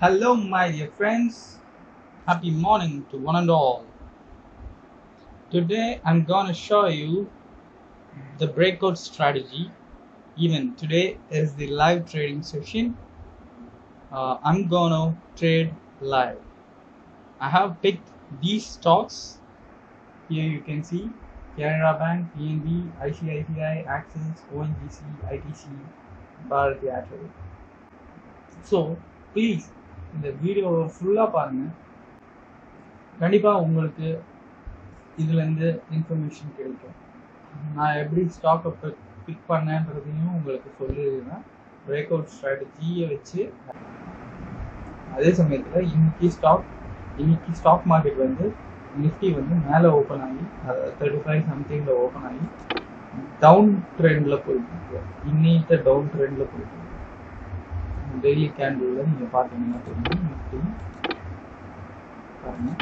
Hello, my dear friends. Happy morning to one and all. Today, I'm going to show you the breakout strategy. Even today is the live trading session. Uh, I'm going to trade live. I have picked these stocks. Here you can see Canara Bank, PNB, ICICI, Axis, ONGC, ITC, Bharat Airtel. So please இந்த வீடியோவை ஃபுல்லாக பாருங்கள் கண்டிப்பாக உங்களுக்கு இதுலேருந்து information கிடைக்கும் நான் எப்படி ஸ்டாக்கை பிக் பண்ணேன்றதையும் உங்களுக்கு சொல்லிடுறேன் பிரேக் அவுட் ஸ்ட்ராட்டஜியை வச்சு அதே சமயத்தில் இன்னைக்கு ஸ்டாக் இன்னைக்கு ஸ்டாக் மார்க்கெட் வந்து நிஃப்டி வந்து மேலே ஓப்பன் ஆகி தேர்ட்டி ஃபைவ் சம்திங்கில் ஓப்பன் ஆகி டவுன் ட்ரெண்டில் போயிட்டு இருக்கு இன்னிட்ட டவுன் ட்ரெண்டில் போயிட்டு இருக்கு டெய்லி கேண்டில் நீங்கள் பார்த்தீங்கன்னா தெரியும் நிஃப்டி பாருங்க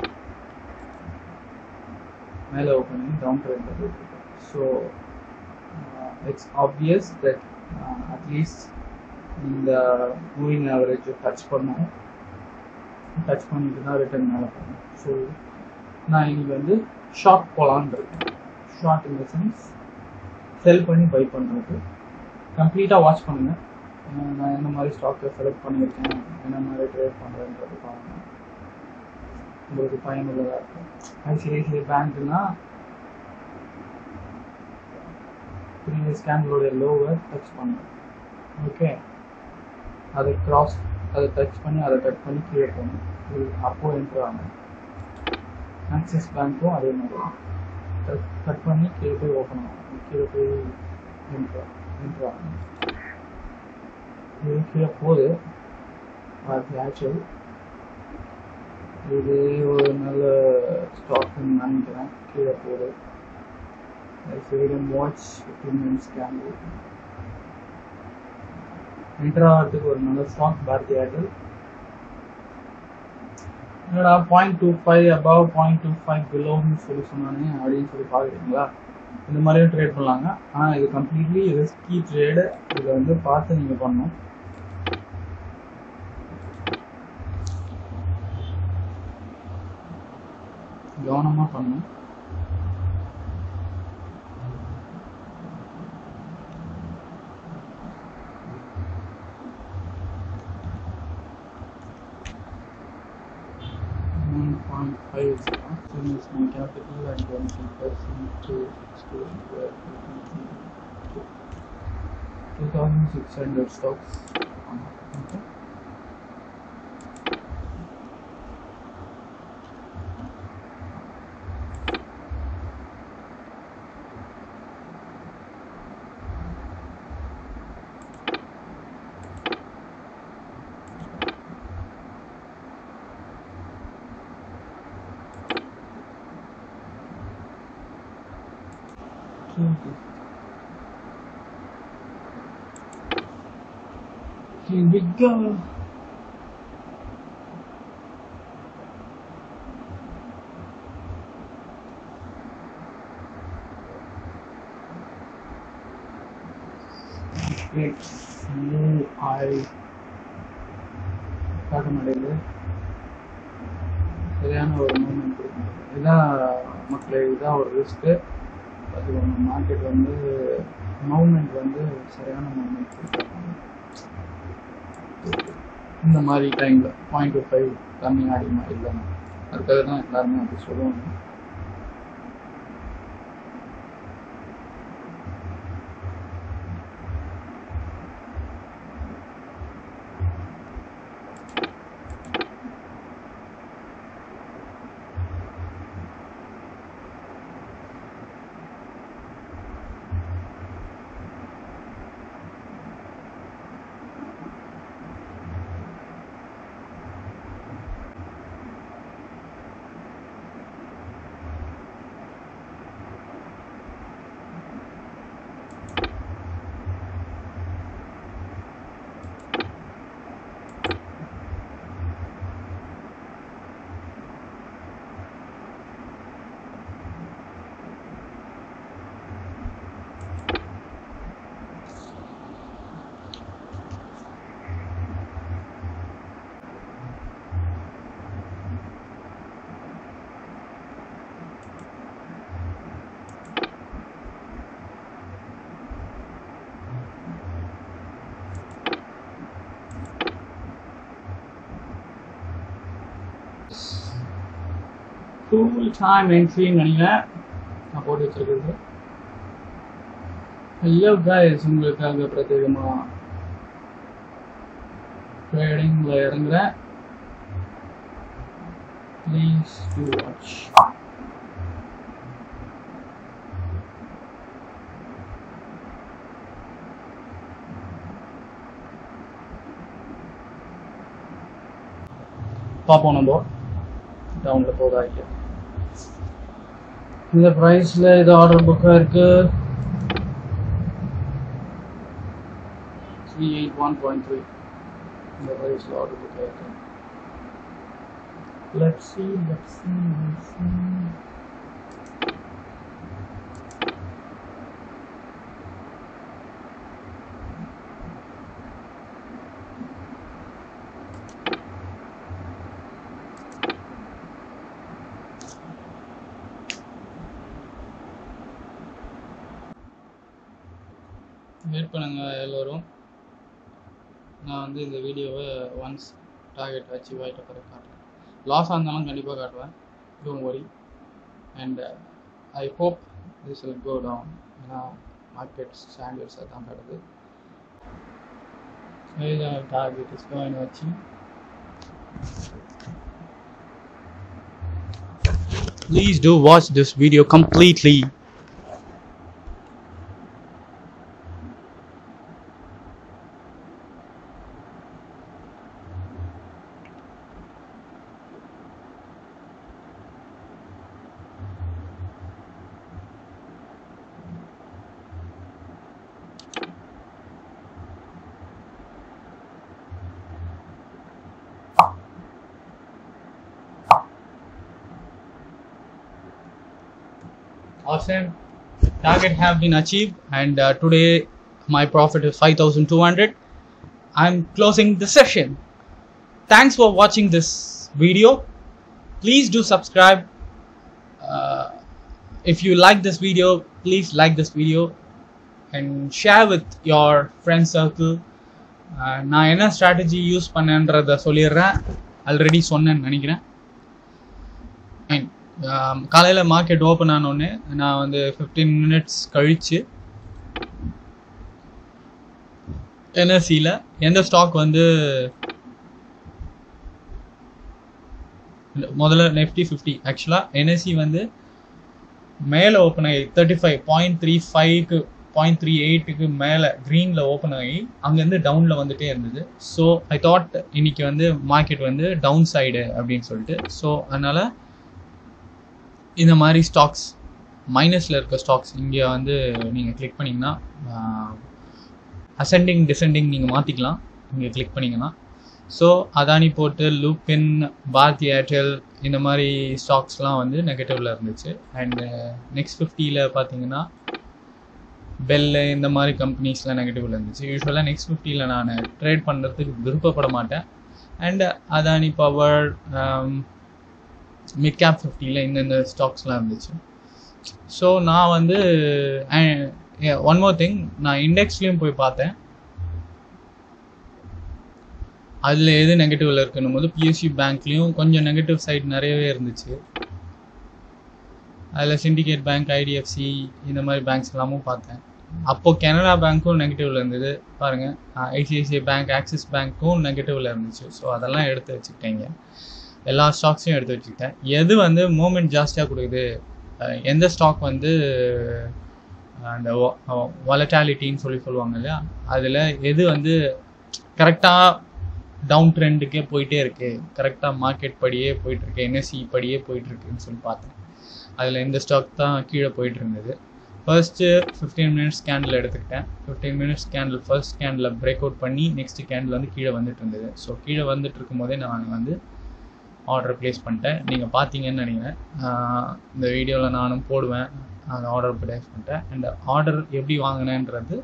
மேலே ஓப்பன் பண்ணி டவுன் ட்ரெண்டில் போயிட்டு so it's obvious that at least இந்த மூவிங் ஆவரேஜ் டச் பண்ணோம் டச் பண்ணிட்டு தான் ரிட்டர்ன் மேலே போகணும் ஸோ நான் இன்னைக்கு வந்து ஷார்ட் போகலான்னு இருக்கேன் ஷார்ட் இன் த சென்ஸ் செல் பண்ணி பை பண்ணுறது கம்ப்ளீட்டாக வாட்ச் பண்ணுங்கள் நான் என்ன மாதிரி ஸ்டாக்கை செலக்ட் பண்ணியிருக்கேன் என்ன மாதிரி ட்ரேட் பண்ணுறேன்றது பாருங்க உங்களுக்கு பயனுள்ளதாக இருக்கும் ஐசிஐசிஐ பேங்க்னா ப்ரீவியஸ் கேண்டலோடைய லோவை டச் பண்ணுங்க ஓகே அதை கிராஸ் அதை டச் பண்ணி அதை கட் பண்ணி கீழே போகணும் இது அப்போது என்ட்ரு ஆகணும் ஆக்சிஸ் பேங்க்கும் அதே மாதிரி கட் கட் பண்ணி கீழே போய் ஓப்பன் ஆகும் கீழே போய் என்ட்ரு என்ட்ரு ஆகணும் இது கீழே போகுது அது ஆக்சுவல் இது ஒரு நல்ல ஸ்டாக்னு நினைக்கிறேன் கீழே போகுது watch fifteen minutes candle enter ஆகிறதுக்கு ஒரு நல்ல ஸ்டாக் பாரதி ஏர்டெல் என்னடா point two five above point two five பிலோன்னு சொல்லி சொன்னானே அப்படின்னு சொல்லி பார்க்குறீங்களா இந்த மாதிரியும் ட்ரேட் பண்ணலாங்க ஆனால் இது கம்ப்ளீட்லி ரிஸ்கி ட்ரேடு இதில் வந்து பார்த்து நீங்கள் பண்ணணும் கவனமாக பண்ணணும் one point five is same as my capital and twenty percent to two thousand six hundred stocks. Okay. Here we go. ஐ காட்ட மாட்டேங்குது சரியான ஒரு மூமெண்ட் கொடுக்க இதுதான் மக்களே இதுதான் ஒரு ரிஸ்க்கு அது மார்க்கெட் வந்து மூமெண்ட் வந்து சரியான மூமெண்ட் கொடுத்துருக்காங்க இந்த மாதிரி டைமில் பாயிண்ட் டூ ஃபைவ் கம்மி அதிகமாக இல்லைன்னு அதுக்காக தான் எல்லாருமே அப்படி சொல்லுவாங்க ஃபுல் டைம் என்ட்ரின்னு நினைக்கிறேன் நான் போட்டு வச்சிருக்கிறது ஹலோ கைஸ் உங்களுக்காக பிரத்யேகமாக ட்ரேடிங்கில் இறங்குறேன் ப்ளீஸ் டு வாட்ச் பார்ப்போம் நம்ம டவுனில் போதா இல்லையா இந்த ப்ரைஸில் இது ஆர்டர் புக்காக இருக்கு three eight one point three இந்த ப்ரைஸில் ஆர்டர் புக்காக இருக்கு Let's see, let's see, let's see. Wait பண்ணுங்க எல்லோரும் நான் வந்து இந்த வீடியோவை ஒன்ஸ் டார்கெட் அச்சீவ் ஆகிட்ட பிறகு காட்டுறேன் லாஸாக இருந்தாலும் கண்டிப்பாக காட்டுவேன் don't worry and I hope this will go down ஏன்னா மார்க்கெட் ஸ்டாண்டர்ட்ஸ் தான் காட்டுது டார்கெட் இஸ் கோயின் வச்சு Please do watch this video completely. awesome target have been achieved and uh, today my profit is 5200 i'm closing the session thanks for watching this video please do subscribe uh, if you like this video please like this video and share with your friend circle uh, நான் என்ன strategy use பண்ணேன்றத சொல்லிடுறேன் already சொன்னேன்னு நினைக்கிறேன் and காலையில் market open ஆனோடனே நான் வந்து fifteen minutes கழித்து என்எஸ்சியில் எந்த ஸ்டாக் வந்து முதல்ல நெஃப்டி ஃபிஃப்டி ஆக்சுவலாக என்எஸ்சி வந்து மேலே ஓப்பன் ஆகி தேர்ட்டி ஃபைவ் பாயிண்ட் த்ரீ ஃபைவ்க்கு பாயிண்ட் த்ரீ எயிட்டுக்கு மேலே க்ரீனில் ஓப்பன் ஆகி அங்கேருந்து டவுனில் வந்துட்டே இருந்தது ஸோ ஐ தாட் இன்னைக்கு வந்து மார்க்கெட் வந்து டவுன் சைடு அப்படின்னு சொல்லிட்டு ஸோ அதனால் இந்த மாதிரி ஸ்டாக்ஸ் மைனஸில் இருக்க ஸ்டாக்ஸ் இங்கே வந்து நீங்கள் கிளிக் பண்ணிங்கன்னா அசெண்டிங் டிசெண்டிங் நீங்கள் மாற்றிக்கலாம் இங்கே கிளிக் பண்ணிங்கன்னா ஸோ அதானி போட்டு லூப்பின் பாரதி ஏர்டெல் இந்த மாதிரி ஸ்டாக்ஸ்லாம் வந்து நெகட்டிவில் இருந்துச்சு அண்டு நெக்ஸ்ட் ஃபிஃப்டியில் பார்த்தீங்கன்னா பெல்லு இந்த மாதிரி கம்பெனிஸ்லாம் நெகட்டிவில் இருந்துச்சு யூஸ்வலாக நெக்ஸ்ட் ஃபிஃப்டியில் நான் ட்ரேட் பண்ணுறதுக்கு விருப்பப்பட மாட்டேன் and Adani power mid cap ஃபிஃப்டியில் இந்தந்த ஸ்டாக்ஸ்லாம் இருந்துச்சு ஸோ நான் வந்து ஒன் மோர் திங் நான் இண்டெக்ஸ்லேயும் போய் பார்த்தேன் அதில் எது நெகட்டிவில் இருக்குன்னும் போது பிஎஸ்சி பேங்க்லேயும் கொஞ்சம் நெகட்டிவ் சைட் நிறையவே இருந்துச்சு அதில் சிண்டிகேட் பேங்க் ஐடிஎஃப்சி இந்த மாதிரி பேங்க்ஸ் எல்லாமும் பார்த்தேன் அப்போது கனரா பேங்க்கும் நெகட்டிவில் இருந்தது பாருங்கள் ஐசிஐசிஐ பேங்க் ஆக்சிஸ் பேங்க்கும் நெகட்டிவில் இருந்துச்சு ஸோ அதெல்லாம் எடுத்து வச்சுக்கிட்டேங்க எல்லா ஸ்டாக்ஸையும் எடுத்து வச்சுக்கிட்டேன் எது வந்து மூமெண்ட் ஜாஸ்தியாக கொடுக்குது எந்த ஸ்டாக் வந்து அந்த வாலட்டாலிட்டின்னு சொல்லி சொல்லுவாங்க இல்லையா அதில் எது வந்து கரெக்டாக டவுன் ட்ரெண்டுக்கே போயிட்டே இருக்கு கரெக்டாக மார்க்கெட் படியே போயிட்டு இருக்கு என்எஸ்சி படியே போயிட்டு இருக்குன்னு சொல்லி பார்த்தேன் அதில் இந்த ஸ்டாக் தான் கீழே போயிட்டு இருந்தது ஃபர்ஸ்ட்டு ஃபிஃப்டீன் மினிட்ஸ் கேண்டில் எடுத்துக்கிட்டேன் fifteen minutes candle first candle break out பண்ணி நெக்ஸ்ட் கேண்டில் வந்து கீழே வந்துட்டு இருந்தது ஸோ கீழே வந்துட்டு இருக்கும் போதே நான் வந்து ஆர்டர் ப்ளேஸ் பண்ணிட்டேன் நீங்கள் பார்த்தீங்கன்னு நினைக்கிறேன் இந்த வீடியோவில் நானும் போடுவேன் அந்த ஆர்டர் ப்ளேஸ் பண்ணிட்டேன் அண்ட் ஆர்டர் எப்படி வாங்கினேன்றது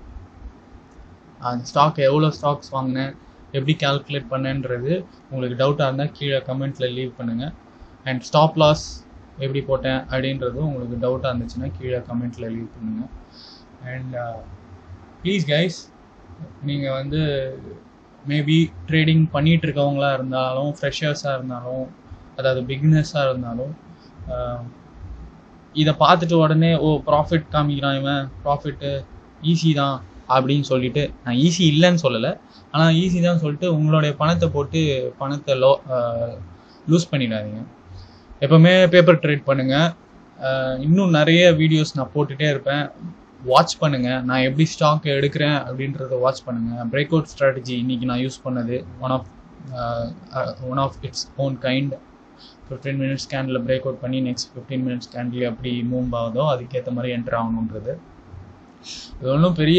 அந்த ஸ்டாக் எவ்வளோ ஸ்டாக்ஸ் வாங்கினேன் எப்படி கால்குலேட் பண்ணேன்றது உங்களுக்கு டவுட்டாக இருந்தால் கீழே கமெண்ட்டில் லீவ் பண்ணுங்கள் அண்ட் ஸ்டாப் லாஸ் எப்படி போட்டேன் அப்படின்றதும் உங்களுக்கு டவுட்டாக இருந்துச்சுன்னா கீழே கமெண்ட்டில் லீவ் பண்ணுங்கள் அண்ட் ப்ளீஸ் கைஸ் நீங்கள் வந்து மேபி ட்ரேடிங் பண்ணிகிட்டு இருக்கவங்களா இருந்தாலும் ஃப்ரெஷர்ஸாக இருந்தாலும் அதாவது பிகினர்ஸாக இருந்தாலும் இதை பார்த்துட்டு உடனே ஓ ப்ராஃபிட் காமிக்கிறான் இவன் ப்ராஃபிட்டு ஈஸி தான் அப்படின்னு சொல்லிட்டு நான் ஈஸி இல்லைன்னு சொல்லலை ஆனால் ஈஸி தான் சொல்லிட்டு உங்களுடைய பணத்தை போட்டு பணத்தை லோ லூஸ் பண்ணிடாதீங்க எப்போவுமே பேப்பர் ட்ரேட் பண்ணுங்கள் இன்னும் நிறைய வீடியோஸ் நான் போட்டுகிட்டே இருப்பேன் வாட்ச் பண்ணுங்கள் நான் எப்படி ஸ்டாக் எடுக்கிறேன் அப்படின்றத வாட்ச் பண்ணுங்கள் பிரேக் அவுட் ஸ்ட்ராட்டஜி இன்றைக்கி நான் யூஸ் பண்ணது one of one of it's own kind fifteen minutes candle break out பண்ணி நெக்ஸ்ட் ஃபிஃப்டீன் மினிட்ஸ் கேண்டில் எப்படி மூவ் ஆகுதோ அதுக்கேற்ற மாதிரி என்டர் ஆகணுன்றது இது ஒன்றும் பெரிய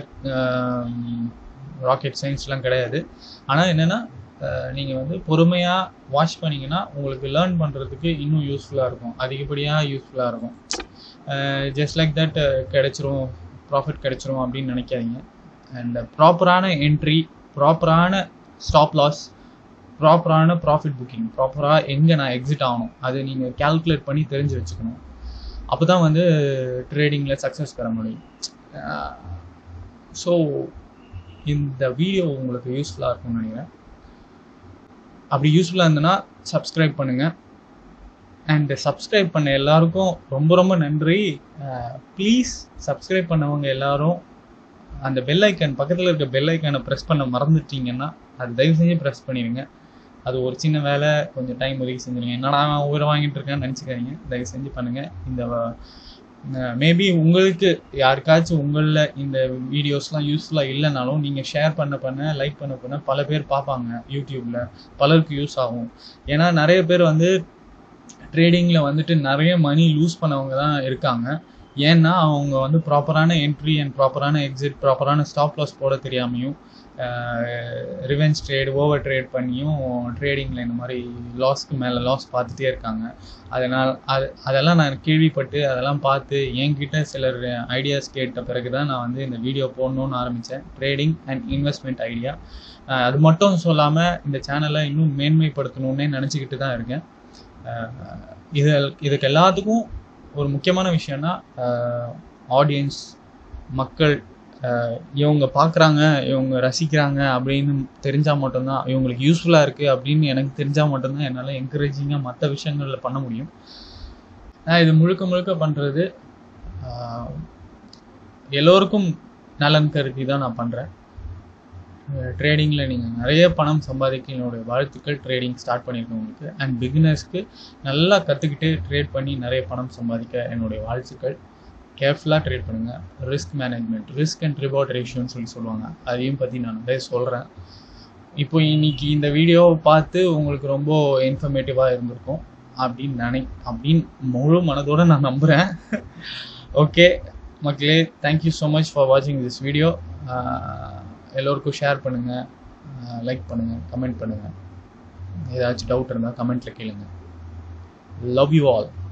ராக்கெட் சயின்ஸ்லாம் கிடையாது ஆனால் என்னென்னா நீங்கள் வந்து பொறுமையாக வாட்ச் பண்ணிங்கன்னா உங்களுக்கு லேர்ன் பண்ணுறதுக்கு இன்னும் யூஸ்ஃபுல்லாக இருக்கும் அதிகப்படியாக யூஸ்ஃபுல்லாக இருக்கும் ஜஸ்ட் லைக் தட் கிடைச்சிரும் ப்ராஃபிட் கிடைச்சிரும் அப்படின்னு நினைக்காதீங்க அண்ட் ப்ராப்பரான என்ட்ரி ப்ராப்பரான ஸ்டாப் லாஸ் ப்ராப்பரான ப்ராஃபிட் புக்கிங் ப்ராப்பராக எங்கே நான் எக்ஸிட் ஆகணும் அது நீங்கள் கேல்குலேட் பண்ணி தெரிஞ்சு வச்சுக்கணும் அப்போ தான் வந்து ட்ரேடிங்கில் சக்ஸஸ் பெற முடியும் ஸோ இந்த வீடியோ உங்களுக்கு யூஸ்ஃபுல்லாக இருக்கும்னு நினைக்கிறேன் அப்படி யூஸ்ஃபுல்லாக இருந்ததுன்னா சப்ஸ்கிரைப் பண்ணுங்கள் அண்ட் சப்ஸ்கிரைப் பண்ண எல்லாருக்கும் ரொம்ப ரொம்ப நன்றி ப்ளீஸ் சப்ஸ்கிரைப் பண்ணவங்க எல்லாரும் அந்த பெல் ஐக்கன் பக்கத்தில் இருக்க பெல் ஐக்கனை ப்ரெஸ் பண்ண மறந்துட்டீங்கன்னா அது தயவு செஞ்சு ப்ரெஸ் பண்ணிடுங்க அது ஒரு சின்ன வேலை கொஞ்சம் டைம் ஒதுக்கி செஞ்சுருங்க என்னடா நான் உயிரை வாங்கிட்டு இருக்கேன்னு நினச்சிக்காதீங்க தயவு செஞ்சு பண்ணுங்கள் இந்த மேபி உங்களுக்கு யாருக்காச்சும் உங்களில் இந்த வீடியோஸ்லாம் யூஸ்ஃபுல்லாக இல்லைனாலும் நீங்கள் ஷேர் பண்ண பண்ண லைக் பண்ண பண்ண பல பேர் பார்ப்பாங்க யூடியூப்பில் பலருக்கு யூஸ் ஆகும் ஏன்னா நிறைய பேர் வந்து ட்ரேடிங்கில் வந்துட்டு நிறைய மணி லூஸ் பண்ணவங்க தான் இருக்காங்க ஏன்னா அவங்க வந்து ப்ராப்பரான என்ட்ரி அண்ட் ப்ராப்பரான எக்ஸிட் ப்ராப்பரான ஸ்டாப் லாஸ் போட தெரியாமையும் ரிவென்ஸ் ட்ரேட் ஓவர் ட்ரேட் பண்ணியும் ட்ரேடிங்கில் இந்த மாதிரி லாஸ்க்கு மேலே லாஸ் பார்த்துட்டே இருக்காங்க அதனால் அது அதெல்லாம் நான் கேள்விப்பட்டு அதெல்லாம் பார்த்து என்கிட்ட சிலர் ஐடியாஸ் கேட்ட பிறகு தான் நான் வந்து இந்த வீடியோ போடணும்னு ஆரம்பித்தேன் ட்ரேடிங் அண்ட் இன்வெஸ்ட்மெண்ட் ஐடியா அது மட்டும் சொல்லாமல் இந்த சேனலை இன்னும் மேன்மைப்படுத்தணுன்னே நினச்சிக்கிட்டு தான் இருக்கேன் இது இதுக்கு எல்லாத்துக்கும் ஒரு முக்கியமான விஷயம்னா ஆடியன்ஸ் மக்கள் இவங்க பார்க்குறாங்க இவங்க ரசிக்கிறாங்க அப்படின்னு தெரிஞ்சால் மட்டும்தான் இவங்களுக்கு யூஸ்ஃபுல்லாக இருக்குது அப்படின்னு எனக்கு தெரிஞ்சால் மட்டும்தான் என்னால் என்கரேஜிங்காக மற்ற விஷயங்களில் பண்ண முடியும் நான் இது முழுக்க முழுக்க பண்ணுறது எல்லோருக்கும் நலன் கருதி தான் நான் பண்ணுறேன் ட்ரேடிங்கில் நீங்கள் நிறைய பணம் சம்பாதிக்க என்னுடைய வாழ்த்துக்கள் ட்ரேடிங் ஸ்டார்ட் பண்ணியிருக்கவங்களுக்கு அண்ட் பிகினர்ஸ்க்கு நல்லா கற்றுக்கிட்டு ட்ரேட் பண்ணி நிறைய பணம் சம்பாதிக்க என்னுடைய வாழ்த்துக்கள் கேர்ஃபுல்லாக ட்ரேட் பண்ணுங்கள் risk management risk and reward ரேஷியோன்னு சொல்லி சொல்லுவாங்க அதையும் பற்றி நான் நிறைய சொல்கிறேன் இப்போ இன்னைக்கு இந்த வீடியோவை பார்த்து உங்களுக்கு ரொம்ப இன்ஃபர்மேட்டிவாக இருந்திருக்கும் அப்படின்னு நினை அப்படின்னு முழு மனதோடு நான் நம்புகிறேன் ஓகே மக்களே தேங்க்யூ ஸோ மச் ஃபார் வாட்சிங் திஸ் வீடியோ எல்லோருக்கும் ஷேர் பண்ணுங்கள் லைக் பண்ணுங்கள் கமெண்ட் பண்ணுங்கள் ஏதாச்சும் டவுட் இருந்தால் கமெண்ட்டில் கேளுங்க லவ் யூ ஆல்